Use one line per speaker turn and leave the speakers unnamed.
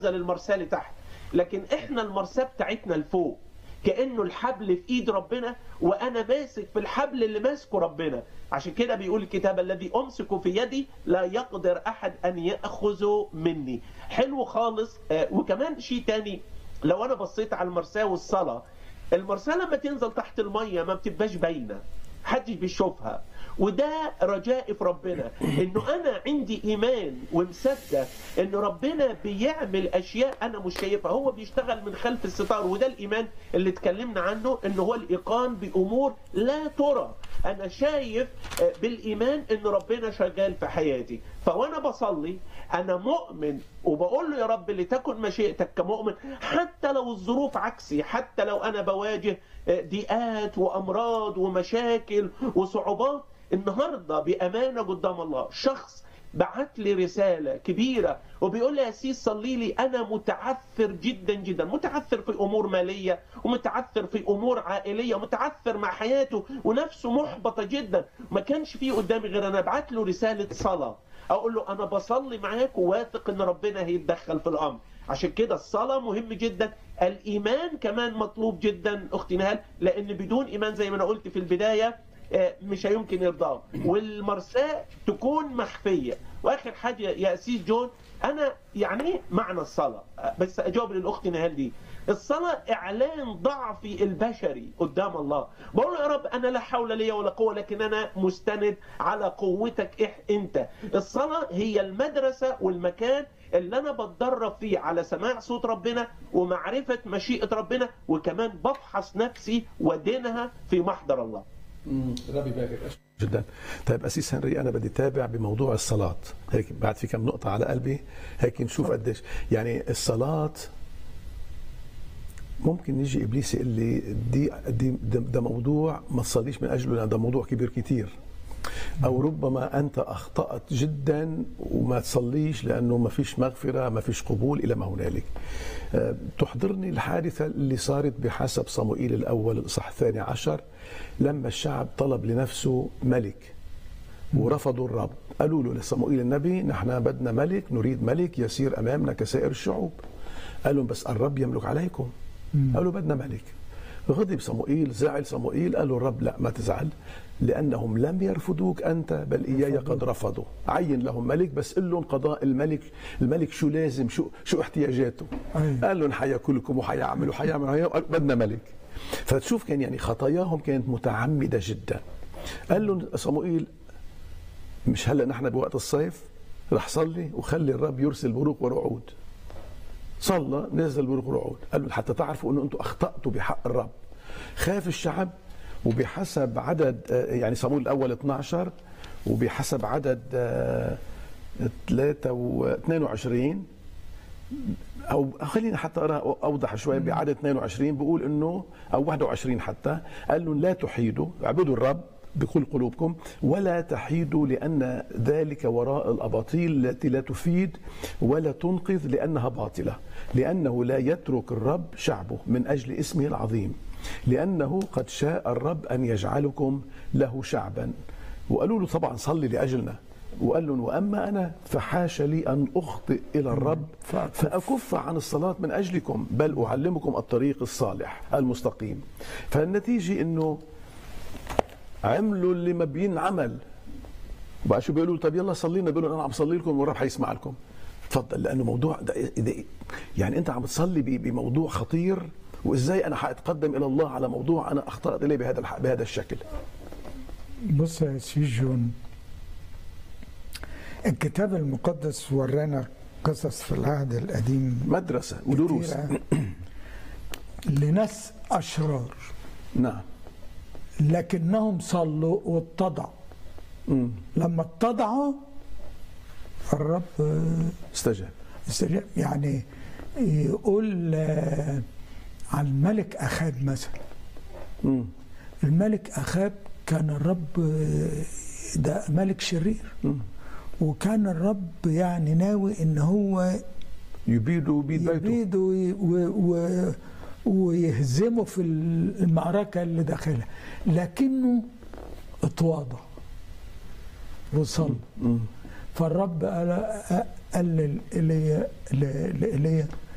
المرساه لتحت لكن احنا المرساه بتاعتنا لفوق كانه الحبل في ايد ربنا وانا ماسك في الحبل اللي ماسكه ربنا عشان كده بيقول الكتاب الذي امسك في يدي لا يقدر احد ان ياخذه مني حلو خالص آه، وكمان شيء تاني لو انا بصيت على المرساه والصلاه المرساه لما تنزل تحت الميه ما بتبقاش باينه محدش بيشوفها وده رجائي في ربنا انه انا عندي ايمان ومصدق ان ربنا بيعمل اشياء انا مش شايفها هو بيشتغل من خلف الستار وده الايمان اللي اتكلمنا عنه ان هو الايقان بامور لا ترى انا شايف آه، بالايمان ان ربنا شغال في حياتي فوانا بصلي انا مؤمن وبقول له يا رب لتكن مشيئتك كمؤمن حتى لو الظروف عكسي حتى لو انا بواجه آه، ضيقات وامراض ومشاكل وصعوبات النهارده بامانه قدام الله شخص بعت لي رسالة كبيرة وبيقول لي يا سيس صلي لي أنا متعثر جدا جدا متعثر في أمور مالية ومتعثر في أمور عائلية ومتعثر مع حياته ونفسه محبطة جدا ما كانش فيه قدامي غير أنا أبعت له رسالة صلاة أقول له أنا بصلي معاك وواثق إن ربنا هيتدخل في الأمر عشان كده الصلاة مهم جدا الإيمان كمان مطلوب جدا أختي نهال لأن بدون إيمان زي ما أنا قلت في البداية آه، مش هيمكن يرضاه والمرساة تكون مخفية واخر حاجة يا أسيس جون أنا يعني معنى الصلاة آه، بس أجاوب للأخت نهال دي الصلاة إعلان ضعفي البشري قدام الله بقول له يا رب أنا لا حول لي ولا قوة لكن أنا مستند على قوتك إح أنت الصلاة هي المدرسة والمكان اللي أنا بتدرب فيه على سماع صوت ربنا ومعرفة مشيئة ربنا وكمان بفحص نفسي ودينها في محضر الله
ربي يبارك جدا طيب اسيس هنري انا بدي اتابع بموضوع الصلاه هيك بعد في كم نقطه على قلبي هيك نشوف قديش يعني الصلاه ممكن يجي ابليس يقول لي دي دي ده, ده موضوع ما تصليش من اجله لان ده موضوع كبير كتير او ربما انت اخطات جدا وما تصليش لانه ما فيش مغفره ما فيش قبول الى ما هنالك أه، تحضرني الحادثه اللي صارت بحسب صموئيل الاول الاصحاح الثاني عشر لما الشعب طلب لنفسه ملك ورفضوا الرب قالوا له لصموئيل النبي نحن بدنا ملك نريد ملك يسير امامنا كسائر الشعوب قال لهم بس الرب يملك عليكم قالوا بدنا ملك غضب صموئيل زعل صموئيل قال له الرب لا ما تزعل لانهم لم يرفضوك انت بل اياي قد رفضوا عين لهم ملك بس قل لهم قضاء الملك الملك شو لازم شو شو احتياجاته
أي.
قال لهم حياكلكم وحيعمل وحيعمل وحيعمل قال بدنا ملك فتشوف كان يعني خطاياهم كانت متعمده جدا قال لهم صموئيل مش هلا نحن بوقت الصيف رح صلي وخلي الرب يرسل بروق ورعود صلى نزل بروق ورعود قال له حتى تعرفوا انه انتم اخطاتوا بحق الرب خاف الشعب وبحسب عدد آه، يعني صمويل الاول 12 وبحسب عدد 3 و 22 او خلينا حتى اقرا اوضح شوي بعدد 22 بيقول انه او 21 حتى قال لهم لا تحيدوا اعبدوا الرب بكل قلوبكم ولا تحيدوا لان ذلك وراء الاباطيل التي لا تفيد ولا تنقذ لانها باطله لانه لا يترك الرب شعبه من اجل اسمه العظيم لانه قد شاء الرب ان يجعلكم له شعبا وقالوا له طبعا صلي لاجلنا وقال لهم واما انا فحاش لي ان اخطئ الى الرب فاكف عن الصلاه من اجلكم بل اعلمكم الطريق الصالح المستقيم فالنتيجه انه عملوا اللي ما بينعمل وبعد شو بيقولوا له طب يلا صلينا بيقولوا انا عم صلي لكم والرب حيسمع لكم تفضل لانه موضوع ده ده يعني انت عم تصلي ب- بموضوع خطير وازاي انا حاتقدم الى الله على موضوع انا اخطات اليه بهذا الح- بهذا الشكل
بص يا سي جون الكتاب المقدس ورانا قصص في العهد القديم
مدرسه ودروس
كتيرة لناس أشرار
نعم
لكنهم صلوا واتضعوا
مم.
لما اتضعوا الرب آه،
استجاب
استجاب يعني يقول آه، عن الملك أخاب مثلا
مم.
الملك أخاب كان الرب آه، ده ملك شرير
مم.
وكان الرب يعني ناوي ان هو
يبيدوا بيد بيته
يبيد وي- و- و- ويهزمه في المعركة اللي داخلها لكنه اتواضع وصلى
مم.
فالرب قال قال لإيليا لإيليا